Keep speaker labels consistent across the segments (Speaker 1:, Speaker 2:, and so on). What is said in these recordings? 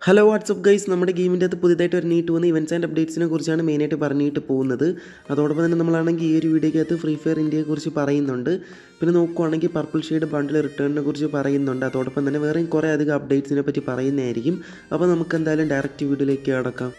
Speaker 1: Hello WhatsApp guys നമ്മുടെ ഗെയിമിൻ്റെ അകത്ത് പുതിയതായിട്ട് ഒരു നീട്ട് വന്ന ഇവൻറ്റ്സ് ആൻഡ് അപ്ഡേറ്റ്സിനെ കുറിച്ചാണ് മെയിനായിട്ട് പറഞ്ഞിട്ട് പോകുന്നത് അതോടൊപ്പം തന്നെ നമ്മളാണെങ്കിൽ ഈ ഒരു വീഡിയോയ്ക്കകത്ത് ഫ്രീ ഫയർ ഇന്ത്യയെ കുറിച്ച് പറയുന്നുണ്ട് പിന്നെ നോക്കുവാണെങ്കിൽ പർപ്പിൾ ഷെയ്ഡ് ബണ്ടിൽ റിട്ടേണിനെ കുറിച്ച് പറയുന്നുണ്ട് അതോടൊപ്പം തന്നെ വേറെയും കുറേ അധികം അപ്ഡേറ്റ്സിനെ പറ്റി പറയുന്നതായിരിക്കും അപ്പോൾ നമുക്ക് എന്തായാലും ഡയറക്റ്റ് വീഡിയോയിലേക്ക് കടക്കാം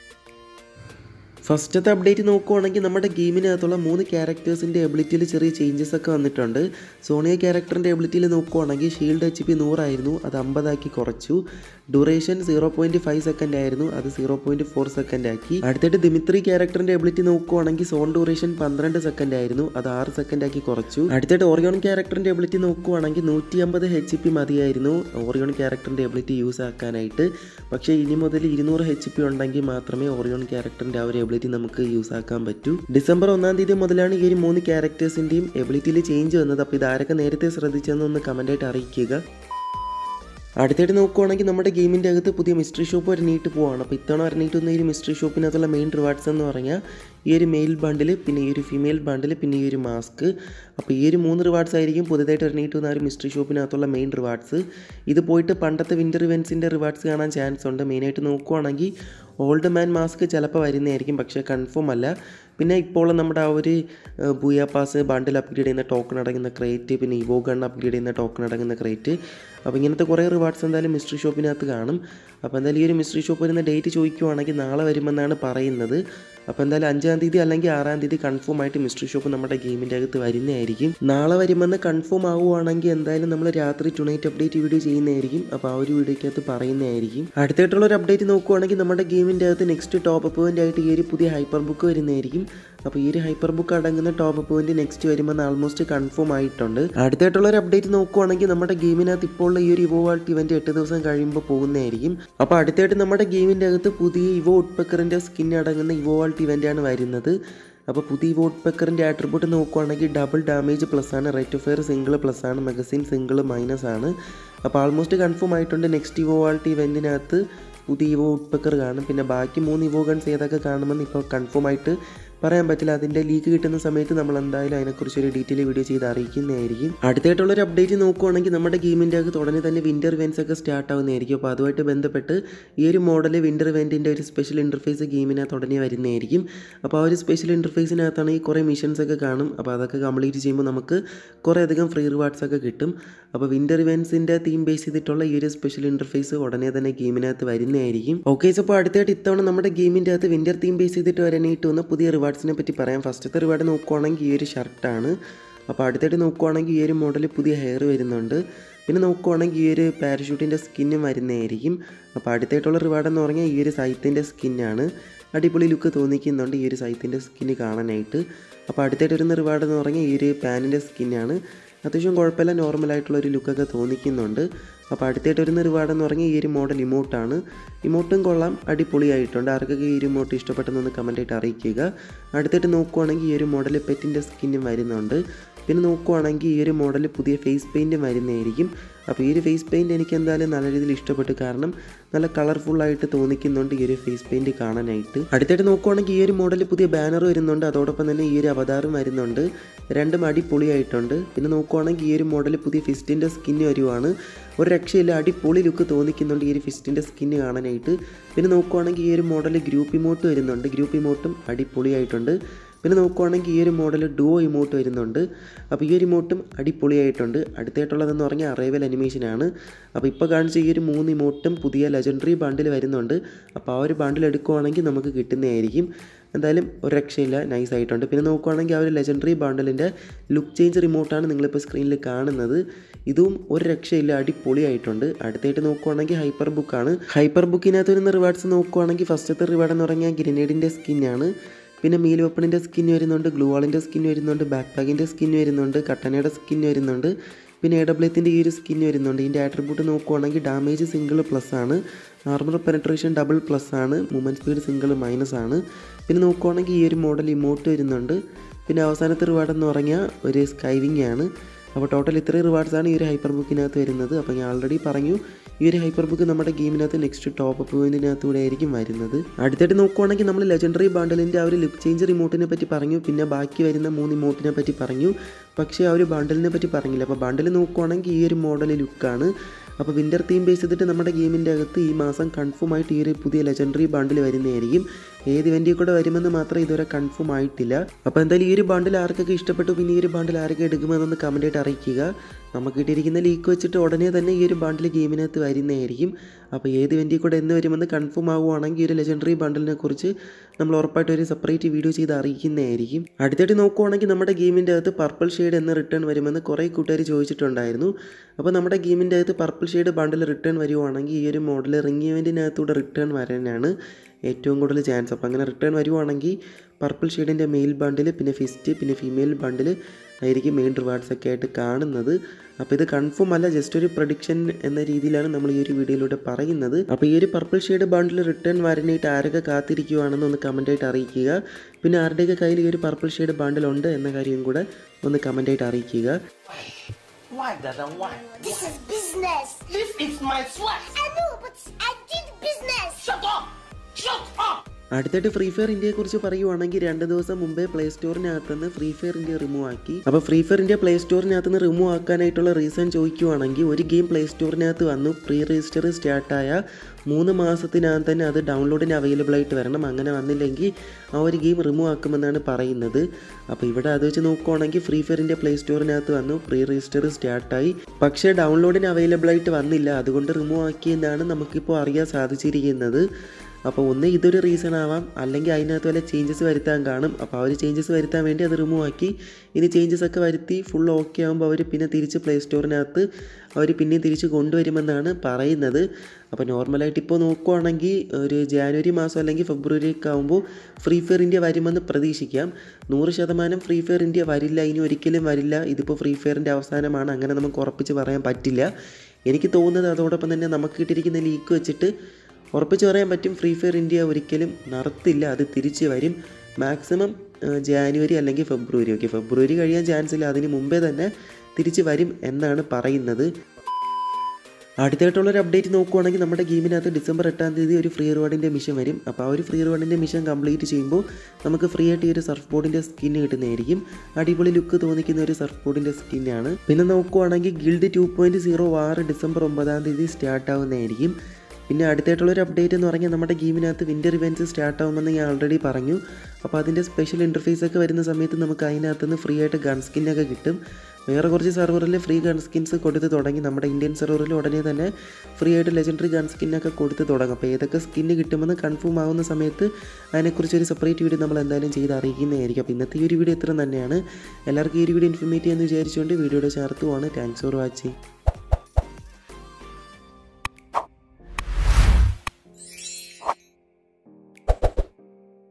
Speaker 1: ഫസ്റ്റത്തെ അപ്ഡേറ്റ് നോക്കുവാണെങ്കിൽ നമ്മുടെ ഗെയിമിനകത്തുള്ള മൂന്ന് ക്യാരക്ടേഴ്സിൻ്റെ എബിലിറ്റിയിൽ ചെറിയ ചേഞ്ചസ് ഒക്കെ വന്നിട്ടുണ്ട് സോണിയ ക്യാരക്ടറിൻ്റെ എബിലിറ്റിയിൽ നോക്കുവാണെങ്കിൽ ഷീൽഡ് എച്ച് പി നൂറായിരുന്നു അത് അമ്പതാക്കി കുറച്ചു duration zero point five second ആയിരുന്നു അത് സീറോ പോയിൻറ്റ് ഫോർ സെക്കൻഡ് ആക്കി അടുത്തിട്ട് ദിമിത്രി ക്യാരക്ടറിൻ്റെ എബിലിറ്റി നോക്കുവാണെങ്കിൽ സോൺ ഡ്യൂറേഷൻ പന്ത്രണ്ട് സെക്കൻഡ് ആയിരുന്നു അത് ആറ് സെക്കൻഡ് ആക്കി കുറച്ചു അടുത്തിട്ട് ഓറിയോൺ ക്യാരക്ടറിൻ്റെ എബിലിറ്റി നോക്കുവാണെങ്കിൽ നൂറ്റി അമ്പത് എച്ച് പി മതിയായിരുന്നു ഓറിയോൺ ക്യാരക്ടറിൻ്റെ എബിലിറ്റി യൂസ് ആക്കാനായിട്ട് പക്ഷേ ഇനി മുതൽ ഇരുന്നൂറ് എച്ച് പി ഉണ്ടെങ്കിൽ മാത്രമേ ഓറിയോൺ ക്യാരക്ടറിൻ്റെ ആ ഒരു എബിലിറ്റി നമുക്ക് യൂസ് ആക്കാൻ പറ്റൂ ഡിസംബർ ഒന്നാം തീയതി മുതലാണ് ഈ ഒരു മൂന്ന് ക്യാരക്ടേഴ്സിൻ്റെയും എബിലിറ്റിയിൽ ചേഞ്ച് വന്നത് അപ്പോൾ ഇതാരൊക്കെ നേരത്തെ ശ്രദ്ധിച്ചെന്നൊന്ന് കമൻറ്റായിട്ട് അറിയിക്കുക അടുത്തായിട്ട് നോക്കുവാണെങ്കിൽ നമ്മുടെ ഗെയിമിൻ്റെ അകത്ത് പുതിയ മിസ്റ്ററി ഷോപ്പ് വരണിയിട്ട് പോവാണ് അപ്പോൾ ഇത്തവണ വരണിയിട്ട് വന്ന ഈ ഒരു മിസ്റ്ററി ഷോപ്പിനകത്തുള്ള മെയിൻ റിവാർഡ്സ് എന്ന് പറഞ്ഞാൽ ഈ ഒരു മെയിൽ ബണ്ടിൽ പിന്നെ ഈ ഒരു ഫീമെയിൽ ബണ്ടിൽ പിന്നെ ഈ ഒരു മാസ്ക് അപ്പോൾ ഈ ഒരു മൂന്ന് റിവാർഡ്സ് ആയിരിക്കും പുതുതായിട്ട് വരണിയിട്ട് വന്ന ആ ഒരു മിസ്റ്ററി ഷോപ്പിനകത്തുള്ള മെയിൻ റിവാർഡ്സ് ഇത് പോയിട്ട് പണ്ടത്തെ വിൻ്റർ ഇവൻസിൻ്റെ റിവാർഡ്സ് കാണാൻ ചാൻസ് ഉണ്ട് മെയിനായിട്ട് നോക്കുവാണെങ്കിൽ ഓൾഡ് മാൻ മാസ്ക് ചിലപ്പോൾ വരുന്നതായിരിക്കും പക്ഷേ കൺഫേം അല്ല പിന്നെ ഇപ്പോൾ നമ്മുടെ ആ ഒരു ബൂയ പാസ് ബണ്ടിൽ അപ്ഗ്രേഡ് ചെയ്യുന്ന ടോക്കൺ അടങ്ങുന്ന ക്രേറ്റ് പിന്നെ ഇവോ ഗൺ അപ്ഗ്രേഡ് ചെയ്യുന്ന ടോക്കൺ അടങ്ങുന്ന ക്രേറ്റ് അപ്പോൾ ഇങ്ങനത്തെ കുറേ റിവാർഡ്സ് എന്തായാലും മിസ്റ്ററി ഷോപ്പിനകത്ത് കാണും അപ്പോൾ എന്തായാലും ഈ ഒരു മിസ്റ്ററി ഷോപ്പ് വരുന്ന ഡേറ്റ് ചോദിക്കുവാണെങ്കിൽ നാളെ വരുമെന്നാണ് പറയുന്നത് അപ്പോൾ എന്തായാലും അഞ്ചാം തീയതി അല്ലെങ്കിൽ ആറാം തീയതി കൺഫേം ആയിട്ട് മിസ്റ്ററി ഷോപ്പ് നമ്മുടെ ഗെയിമിൻ്റെ അകത്ത് വരുന്നതായിരിക്കും നാളെ വരുമെന്ന് കൺഫേം ആവുകയാണെങ്കിൽ എന്തായാലും നമ്മൾ രാത്രി ടുണൈറ്റ് അപ്ഡേറ്റ് വീഡിയോ ചെയ്യുന്നതായിരിക്കും അപ്പോൾ ആ ഒരു വീഡിയോയ്ക്കകത്ത് പറയുന്നതായിരിക്കും അടുത്തായിട്ടുള്ള ഒരു അപ്ഡേറ്റ് നോക്കുവാണെങ്കിൽ നമ്മുടെ ഗെയിമിൻ്റെ അകത്ത് നെക്സ്റ്റ് ടോപ്പ് പോയിൻ്റ് ആയിട്ട് ഈ ഒരു പുതിയ ഹൈപ്പർ ബുക്ക് വരുന്നതായിരിക്കും അപ്പോൾ ഈ ഒരു ഹൈപ്പർ ബുക്ക് അടങ്ങുന്ന ടോപ്പ് പോയിന്റ് നെക്സ്റ്റ് വരുമെന്ന് ആൾമോസ്റ്റ് കൺഫേം ആയിട്ടുണ്ട് അടുത്തായിട്ടുള്ള ഒരു അപ്ഡേറ്റ് നോക്കുവാണെങ്കിൽ നമ്മുടെ ഗെയിമിനകത്ത് ഇപ്പോൾ ഉള്ള ഈ ഒരു ഇവോ വാൾട്ട് ഇവന്റ് എട്ട് ദിവസം കഴിയുമ്പോൾ പോകുന്നതായിരിക്കും അപ്പോൾ അടുത്തായിട്ട് നമ്മുടെ ഗെയിമിൻ്റെ അകത്ത് പുതിയ ഇവോ ഉട്ട്പെക്കറിൻ്റെ സ്കിൻ അടങ്ങുന്ന ഇവോ വാൾട്ട് ഇവൻ്റാണ് വരുന്നത് അപ്പോൾ പുതിയ വോട്ട് പെക്കറിൻ്റെ ആട്രിബ്യൂട്ട് നോക്കുവാണെങ്കിൽ ഡബിൾ ഡാമേജ് പ്ലസ് ആണ് rate of fire single plus ആണ് മെഗസിൻ സിംഗിൾ മൈനസ് ആണ് അപ്പോൾ ആൾമോസ്റ്റ് കൺഫേം ആയിട്ടുണ്ട് നെക്സ്റ്റ് ഇവോ വാൾട്ട് ഇവൻറ്റിനകത്ത് പുതിയ ഇവോ ഉട്ട്പെക്കർ കാണും പിന്നെ ബാക്കി മൂന്ന് ഇവോ ഗൺസ് ഏതൊക്കെ കാണുമെന്ന് ഇപ്പോൾ കൺഫേം ആയിട്ട് പറയാൻ പറ്റില്ല അതിൻ്റെ ലീക്ക് കിട്ടുന്ന സമയത്ത് നമ്മൾ എന്തായാലും അതിനെക്കുറിച്ച് ഒരു ഡീറ്റെയിൽ വീഡിയോ ചെയ്ത് അറിയിക്കുന്നതായിരിക്കും അടുത്തായിട്ടുള്ളൊരു അപ്ഡേറ്റ് നോക്കുവാണെങ്കിൽ നമ്മുടെ ഗെയിമിൻ്റെ അകത്ത് ഉടനെ തന്നെ വിൻ്റർ ഇവൻറ്റ്സ് ഒക്കെ സ്റ്റാർട്ട് ആവുന്നതായിരിക്കും അപ്പോൾ അതുമായിട്ട് ബന്ധപ്പെട്ട് ഈ ഒരു മോഡൽ വിൻ്റർ ഇവൻറ്റിൻ്റെ ഒരു സ്പെഷ്യൽ ഇൻ്റർഫേസ് ഗെയിമിനകത്ത് ഉടനെ വരുന്നതായിരിക്കും അപ്പോൾ ആ ഒരു സ്പെഷ്യൽ ഇൻ്റർഫേസിനകത്താണ് ഈ കുറേ മിഷൻസ് ഒക്കെ കാണും അപ്പോൾ അതൊക്കെ കംപ്ലീറ്റ് ചെയ്യുമ്പോൾ നമുക്ക് കുറേ അധികം ഫ്രീ റിവാർഡ്സ് ഒക്കെ കിട്ടും അപ്പോൾ വിൻ്റർ ഇവൻറ്റ്സിൻ്റെ തീം ബേസ് ചെയ്തിട്ടുള്ള ഈ ഒരു സ്പെഷ്യൽ ഇൻ്റർഫേസ് ഉടനെ തന്നെ ഗെയിമിനകത്ത് വരുന്നതായിരിക്കും ഓക്കെ അപ്പോൾ അടുത്തായിട്ട് ഇത്തവണ നമ്മുടെ ഗെയിമിൻ്റെ അകത്ത് വിൻ്റർ തീം ബേസ് ചെയ്തിട്ട് വരാനായിട്ട് വന്ന പുതിയ റിവാർഡ്സിനെ പറ്റി പറയാം ഫസ്റ്റത്തെ റിവാർഡ് നോക്കുവാണെങ്കിൽ ഈ ഒരു ഷർട്ടാണ് അപ്പോൾ അടുത്തായിട്ട് നോക്കുവാണെങ്കിൽ ഈ ഒരു മോഡൽ പുതിയ ഹെയർ വരുന്നുണ്ട് പിന്നെ നോക്കുവാണെങ്കിൽ ഈ ഒരു പാരഷൂട്ടിൻ്റെ സ്കിന്നും വരുന്നതായിരിക്കും അപ്പോൾ അടുത്തായിട്ടുള്ള റിവാർഡ് എന്ന് പറഞ്ഞാൽ ഈ ഒരു സൈത്തിൻ്റെ സ്കിന്നാണ് അടിപൊളി ലുക്ക് തോന്നിക്കുന്നുണ്ട് ഈ ഒരു സൈത്തിൻ്റെ സ്കിന്ന് കാണാനായിട്ട് അപ്പോൾ അടുത്തായിട്ട് വരുന്ന റിവാർഡ് എന്ന് പറഞ്ഞാൽ ഈ ഒരു പാനിൻ്റെ സ്കിന്നാണ് അത്യാവശ്യം കുഴപ്പമില്ല നോർമലായിട്ടുള്ള ഒരു ലുക്കൊക്കെ തോന്നിക്കുന്നുണ്ട് അപ്പോൾ അടുത്തായിട്ട് വരുന്ന റിവാർഡ് എന്ന് പറഞ്ഞാൽ ഈ ഒരു മോഡൽ ഇമോട്ടാണ് ഇമോട്ടും കൊള്ളാം അടിപൊളിയായിട്ടുണ്ട് ആർക്കൊക്കെ ഈ ഒരു ഇമോട്ട് ഇഷ്ടപ്പെട്ടെന്നൊന്ന് കമൻറ്റായിട്ട് അറിയിക്കുക അടുത്തായിട്ട് നോക്കുവാണെങ്കിൽ ഈ ഒരു മോഡൽ പെറ്റിൻ്റെ സ്കിന്നും വരുന്നുണ്ട് പിന്നെ നോക്കുവാണെങ്കിൽ ഈ ഒരു മോഡൽ പുതിയ ഫേസ് പെയിൻറ്റും വരുന്നതായിരിക്കും അപ്പോൾ ഈ ഒരു ഫേസ് പെയിൻറ്റ് എനിക്ക് എന്തായാലും നല്ല രീതിയിൽ ഇഷ്ടപ്പെട്ടു കാരണം നല്ല കളർഫുള്ളായിട്ട് തോന്നിക്കുന്നുണ്ട് ഈ ഒരു ഫേസ് പെയിൻറ്റ് കാണാനായിട്ട് അടുത്തായിട്ട് നോക്കുവാണെങ്കിൽ ഈ ഒരു മോഡൽ പുതിയ ബാനർ വരുന്നുണ്ട് അതോടൊപ്പം തന്നെ ഈ ഒരു അവതാറും വരുന്നുണ്ട് രണ്ടും അടിപൊളിയായിട്ടുണ്ട് പിന്നെ നോക്കുവാണെങ്കിൽ ഈ ഒരു മോഡൽ പുതിയ ഫിസ്റ്റിൻ്റെ സ്കിന്ന് വരുവാണ് ഒരു രക്ഷയില്ല അടിപൊളി ലുക്ക് തോന്നിക്കുന്നുണ്ട് ഈ ഒരു ഫിസ്റ്റിൻ്റെ സ്കിന്ന് കാണാനായിട്ട് പിന്നെ നോക്കുവാണെങ്കിൽ ഈ ഒരു മോഡൽ ഗ്രൂപ്പ് ഇമോട്ട് വരുന്നുണ്ട് ഗ്രൂപ്പ് ഇമോട്ടും അടിപൊളിയായിട്ടുണ്ട് പിന്നെ നോക്കുവാണെങ്കിൽ ഈ ഒരു മോഡൽ ഡുവോ ഇമോട്ട് വരുന്നുണ്ട് അപ്പോൾ ഈ ഒരു ഇമോട്ടും അടിപൊളിയായിട്ടുണ്ട് അടുത്തായിട്ടുള്ളതെന്ന് പറഞ്ഞാൽ അറൈവൽ അനിമേഷനാണ് അപ്പോൾ ഇപ്പോൾ കാണിച്ച ഈ ഒരു മൂന്ന് ഇമോട്ടും പുതിയ ലെജൻഡറി ബണ്ടിൽ വരുന്നുണ്ട് അപ്പോൾ ആ ഒരു ബണ്ടിൽ എടുക്കുവാണെങ്കിൽ നമുക്ക് കിട്ടുന്നതായിരിക്കും എന്തായാലും ഒരു രക്ഷയില്ല നൈസ് ആയിട്ടുണ്ട് പിന്നെ നോക്കുവാണെങ്കിൽ ആ ഒരു ലെജൻഡറി ബണ്ടിലിൻ്റെ ലുക്ക് ചേഞ്ച് റിമോട്ടാണ് നിങ്ങളിപ്പോൾ സ്ക്രീനിൽ കാണുന്നത് ഇതും ഒരു രക്ഷയില്ല അടിപൊളിയായിട്ടുണ്ട് അടുത്തായിട്ട് നോക്കുവാണെങ്കിൽ ഹൈപ്പർ ബുക്കാണ് ഹൈപ്പർ ബുക്കിനകത്ത് വരുന്ന റിവാർഡ്സ് നോക്കുവാണെങ്കിൽ ഫസ്റ്റത്തെ റിവാർഡ് എന്ന് പറഞ്ഞാൽ ഗ്രനേഡിൻ്റെ സ്കിന്നാണ് പിന്നെ മീൽ വെപ്പണിൻ്റെ സ്കിൻ വരുന്നുണ്ട് ഗ്ലൂ വാളിൻ്റെ സ്കിൻ വരുന്നുണ്ട് ബാക്ക് പാക്കിൻ്റെ സ്കിൻ വരുന്നുണ്ട് കട്ടനയുടെ സ്കിൻ വരുന്നുണ്ട് പിന്നെ എ ഡബ്ല്യത്തിൻ്റെ ഈ ഒരു സ്കിൻ വരുന്നുണ്ട് ഇതിൻ്റെ ആട്രിബ്യൂട്ട് നോക്കുവാണെങ്കിൽ ഡാമേജ് സിംഗിൾ പ്ലസ് ആണ് ആർമർ പെനട്രേഷൻ ഡബിൾ പ്ലസ് ആണ് മൂവ്മെൻറ്റ് സ്പീഡ് സിംഗിൾ മൈനസ് ആണ് പിന്നെ നോക്കുവാണെങ്കിൽ ഈ ഒരു മോഡൽ ഇമോട്ട് വരുന്നുണ്ട് പിന്നെ അവസാനത്തെ റിവാർഡ് എന്ന് പറഞ്ഞാൽ ഒരു സ്കൈവിങ് ആണ് അപ്പോൾ ടോട്ടൽ ഇത്രയും റിവാർഡ്സാണ് ഈ ഒരു ഹൈപ്പർ ബുക്കിനകത്ത് വരുന്നത് അപ്പോൾ ഞാൻ ഓൾറെഡി പറഞ്ഞു ഈ ഒരു ഹൈപ്പർ ബുക്ക് നമ്മുടെ ഗെയിമിനകത്ത് നെക്സ്റ്റ് ടോപ്പ് പോയിന്റിനകത്തൂടെ ആയിരിക്കും വരുന്നത് അടുത്തായിട്ട് നോക്കുവാണെങ്കിൽ നമ്മൾ ലെജൻഡറി ബണ്ടിലിൻ്റെ ആ ഒരു ലിപ് ചേഞ്ച് റിമോട്ടിനെ പറ്റി പറഞ്ഞു പിന്നെ ബാക്കി വരുന്ന മൂന്ന് ഇമോട്ടിനെ പറ്റി പറഞ്ഞു പക്ഷേ ആ ഒരു ബണ്ടിലിനെ പറ്റി പറഞ്ഞില്ല അപ്പോൾ ബണ്ടിൽ നോക്കുവാണെങ്കിൽ ഈ ഒരു മോഡൽ ലുക്കാണ് അപ്പോൾ വിൻ്റർ തീം ബേസ് ചെയ്തിട്ട് നമ്മുടെ ഗെയിമിൻ്റെ അകത്ത് ഈ മാസം കൺഫേം ആയിട്ട് ഈ ഒരു പുതിയ ലെജൻഡറി ബണ്ടിൽ വരുന്നതായിരിക്കും ഏത് ഇവൻറ്റിൽ കൂടെ വരുമെന്ന് മാത്രം ഇതുവരെ കൺഫേം ആയിട്ടില്ല അപ്പോൾ എന്തായാലും ഈ ഒരു ബണ്ടിൽ ആർക്കൊക്കെ ഇഷ്ടപ്പെട്ടു പിന്നെ ഈ ഒരു ബണ്ടിൽ ആരൊക്കെ എടുക്കുമെന്നൊന്ന് കമൻറ്റായിട്ട് അറിയിക്കുക നമുക്ക് കിട്ടിയിരിക്കുന്ന ലീക്ക് വെച്ചിട്ട് ഉടനെ തന്നെ ഈ ഒരു ബണ്ടിൽ ഗെയിമിനകത്ത് വരുന്നതായിരിക്കും അപ്പോൾ ഏത് ഇവൻറ്റിൽ കൂടെ എന്ന് വരുമെന്ന് കൺഫേം ആവുകയാണെങ്കിൽ ഈ ഒരു ലെജൻഡറി ബണ്ടിലിനെ കുറിച്ച് നമ്മൾ ഉറപ്പായിട്ട് ഒരു സെപ്പറേറ്റ് വീഡിയോ ചെയ്ത് അറിയിക്കുന്നതായിരിക്കും അടുത്തായിട്ട് നോക്കുവാണെങ്കിൽ നമ്മുടെ ഗെയിമിൻ്റെ അകത്ത് പർപ്പിൾ ഷെയ്ഡ് എന്ന് റിട്ടേൺ വരുമെന്ന് കുറേ കൂട്ടുകാർ ചോദിച്ചിട്ടുണ്ടായിരുന്നു അപ്പോൾ നമ്മുടെ ഗെയിമിൻ്റെ അകത്ത് പർപ്പിൾ ഷെയ്ഡ് ബണ്ടിൽ റിട്ടേൺ വരുവാണെങ്കിൽ ഈ ഒരു മോഡൽ റിംഗ് ഇവൻറ്റിനകത്തൂടെ റിട്ടേൺ വരാനാണ് ഏറ്റവും കൂടുതൽ ചാൻസ് അപ്പോൾ അങ്ങനെ റിട്ടേൺ വരുവാണെങ്കിൽ പർപ്പിൾ ഷെയ്ഡിൻ്റെ മെയിൽ ബണ്ടിൽ പിന്നെ ഫിസ്റ്റ് പിന്നെ ഫീമെയിൽ ബണ്ടിൽ ആയിരിക്കും മെയിൻ റിവാർഡ്സ് ഒക്കെ ആയിട്ട് കാണുന്നത് അപ്പോൾ ഇത് കൺഫേം അല്ല ജസ്റ്റ് ഒരു പ്രഡിക്ഷൻ എന്ന രീതിയിലാണ് നമ്മൾ ഈ ഒരു വീഡിയോയിലൂടെ പറയുന്നത് അപ്പോൾ ഈ ഒരു പർപ്പിൾ ഷെയ്ഡ് ബണ്ടിൽ റിട്ടേൺ വരാനായിട്ട് ആരൊക്കെ കാത്തിരിക്കുവാണെന്ന് ഒന്ന് കമൻറ്റായിട്ട് അറിയിക്കുക പിന്നെ ആരുടെയൊക്കെ കയ്യിൽ ഈ ഒരു പർപ്പിൾ ഷെയ്ഡ് ബണ്ടിൽ ഉണ്ട് എന്ന കാര്യം കൂടെ ഒന്ന് കമൻറ്റായിട്ട് അറിയിക്കുക
Speaker 2: Why, Dada? Why?
Speaker 3: This is business.
Speaker 2: This is my sweat.
Speaker 3: I know, but I did business.
Speaker 2: Shut up! Shut up!
Speaker 1: അടുത്തായിട്ട് ഫ്രീ ഫയർ ഇന്ത്യയെ കുറിച്ച് പറയുവാണെങ്കിൽ രണ്ട് ദിവസം മുമ്പേ പ്ലേ സ്റ്റോറിനകത്ത് നിന്ന് ഫ്രീ ഫയർ ഇന്ത്യ റിമൂവ് ആക്കി അപ്പോൾ ഫ്രീ ഫയർ ഇന്ത്യ പ്ലേ സ്റ്റോറിനകത്ത് നിന്ന് റിമൂവ് ആക്കാനായിട്ടുള്ള റീസൺ ചോദിക്കുവാണെങ്കിൽ ഒരു ഗെയിം പ്ലേ സ്റ്റോറിനകത്ത് വന്നു പ്രീ രജിസ്റ്റർ സ്റ്റാർട്ടായ മൂന്ന് മാസത്തിനകം തന്നെ അത് ഡൗൺലോഡിന് അവൈലബിൾ ആയിട്ട് വരണം അങ്ങനെ വന്നില്ലെങ്കിൽ ആ ഒരു ഗെയിം റിമൂവ് ആക്കുമെന്നാണ് പറയുന്നത് അപ്പോൾ ഇവിടെ അത് വെച്ച് നോക്കുവാണെങ്കിൽ ഫ്രീ ഫയറിൻ്റെ പ്ലേ സ്റ്റോറിനകത്ത് വന്നു പ്രീ രജിസ്റ്റർ സ്റ്റാർട്ടായി പക്ഷേ ഡൗൺലോഡിന് അവൈലബിൾ ആയിട്ട് വന്നില്ല അതുകൊണ്ട് റിമൂവ് ആക്കിയെന്നാണ് നമുക്കിപ്പോൾ അറിയാൻ സാധിച്ചിരിക്കുന്നത് അപ്പോൾ ഒന്ന് ഇതൊരു റീസൺ ആവാം അല്ലെങ്കിൽ അതിനകത്ത് വല്ല ചേഞ്ചസ് വരുത്താൻ കാണും അപ്പോൾ അവർ ചേഞ്ചസ് വരുത്താൻ വേണ്ടി അത് റിമൂവ് ആക്കി ഇനി ചേഞ്ചസ് ഒക്കെ വരുത്തി ഫുൾ ഓക്കെ ആകുമ്പോൾ അവർ പിന്നെ തിരിച്ച് പ്ലേ സ്റ്റോറിനകത്ത് അവർ പിന്നെയും തിരിച്ച് കൊണ്ടുവരുമെന്നാണ് പറയുന്നത് അപ്പോൾ നോർമലായിട്ട് ഇപ്പോൾ നോക്കുവാണെങ്കിൽ ഒരു ജാനുവരി മാസം അല്ലെങ്കിൽ ഫെബ്രുവരി ഒക്കെ ആകുമ്പോൾ ഫ്രീ ഫയർ ഇന്ത്യ വരുമെന്ന് പ്രതീക്ഷിക്കാം നൂറ് ശതമാനം ഫ്രീ ഫയർ ഇന്ത്യ വരില്ല ഇനി ഒരിക്കലും വരില്ല ഇതിപ്പോൾ ഫ്രീ ഫയറിൻ്റെ അവസാനമാണ് അങ്ങനെ നമുക്ക് ഉറപ്പിച്ച് പറയാൻ പറ്റില്ല എനിക്ക് തോന്നുന്നത് അതോടൊപ്പം തന്നെ നമുക്ക് കിട്ടിയിരിക്കുന്ന ലീക്ക് വെച്ചിട്ട് ഉറപ്പിച്ച് പറയാൻ പറ്റും ഫ്രീ ഫയർ ഇന്ത്യ ഒരിക്കലും നടത്തില്ല അത് തിരിച്ച് വരും മാക്സിമം ജാനുവരി അല്ലെങ്കിൽ ഫെബ്രുവരി ഓക്കെ ഫെബ്രുവരി കഴിയാൻ ചാൻസ് ഇല്ല അതിന് മുമ്പേ തന്നെ തിരിച്ച് വരും എന്നാണ് പറയുന്നത് അടുത്തായിട്ടുള്ളൊരു അപ്ഡേറ്റ് നോക്കുവാണെങ്കിൽ നമ്മുടെ ഗെയിമിനകത്ത് ഡിസംബർ എട്ടാം തീയതി ഒരു ഫ്രീ റിവാർഡിൻ്റെ മിഷൻ വരും അപ്പോൾ ആ ഒരു ഫ്രീ റിവാർഡിൻ്റെ മിഷൻ കംപ്ലീറ്റ് ചെയ്യുമ്പോൾ നമുക്ക് ഫ്രീ ആയിട്ട് ഈ ഒരു സർഫ് ബോർഡിൻ്റെ സ്കിൻ കിട്ടുന്നതായിരിക്കും അടിപൊളി ലുക്ക് തോന്നിക്കുന്ന ഒരു സർഫ് ബോർഡിൻ്റെ സ്കിന്നാണ് പിന്നെ നോക്കുവാണെങ്കിൽ ഗിൽഡ് ടു പോയിൻറ്റ് സീറോ ആറ് ഡിസംബർ ഒമ്പതാം തീയതി സ്റ്റാർട്ട് ആവുന്നതായിരിക്കും പിന്നെ അടുത്തായിട്ടുള്ളൊരു അപ്ഡേറ്റ് എന്ന് പറഞ്ഞാൽ നമ്മുടെ ഗെയിമിനകത്ത് വിൻ്റർ ഇവൻറ്റ്സ് സ്റ്റാർട്ട് ആവുമെന്ന് ഞാൻ ഓൾറെഡി പറഞ്ഞു അപ്പോൾ അതിൻ്റെ സ്പെഷ്യൽ ഇൻ്റർഫേസ് ഒക്കെ വരുന്ന സമയത്ത് നമുക്ക് അതിനകത്ത് നിന്ന് ഫ്രീ ആയിട്ട് ഗൺ സ്കിന്നൊക്കെ കിട്ടും വേറെ കുറച്ച് സെർവറിൽ ഫ്രീ ഗൺ സ്കിൻസ് കൊടുത്ത് തുടങ്ങി നമ്മുടെ ഇന്ത്യൻ സെർവറിൽ ഉടനെ തന്നെ ഫ്രീ ആയിട്ട് ലെജൻഡറി ഗൺ സ്കിന്നൊക്കെ കൊടുത്ത് തുടങ്ങും അപ്പോൾ ഏതൊക്കെ സ്കിന്ന് കിട്ടുമെന്ന് കൺഫേം ആവുന്ന സമയത്ത് അതിനെക്കുറിച്ച് ഒരു സെപ്പറേറ്റ് വീഡിയോ നമ്മൾ എന്തായാലും ചെയ്ത് അറിയിക്കുന്നതായിരിക്കും അപ്പോൾ ഇന്നത്തെ ഈ ഒരു വീഡിയോ ഇത്ര തന്നെയാണ് എല്ലാവർക്കും ഈ ഒരു വീഡിയോ ഇൻഫർമേറ്റ് ചെയ്യാമെന്ന് വിചാരിച്ചുകൊണ്ട് വീഡിയോയുടെ ചേർത്തുമാണ് താങ്ക്സ് ഫോർ വാച്ചിങ്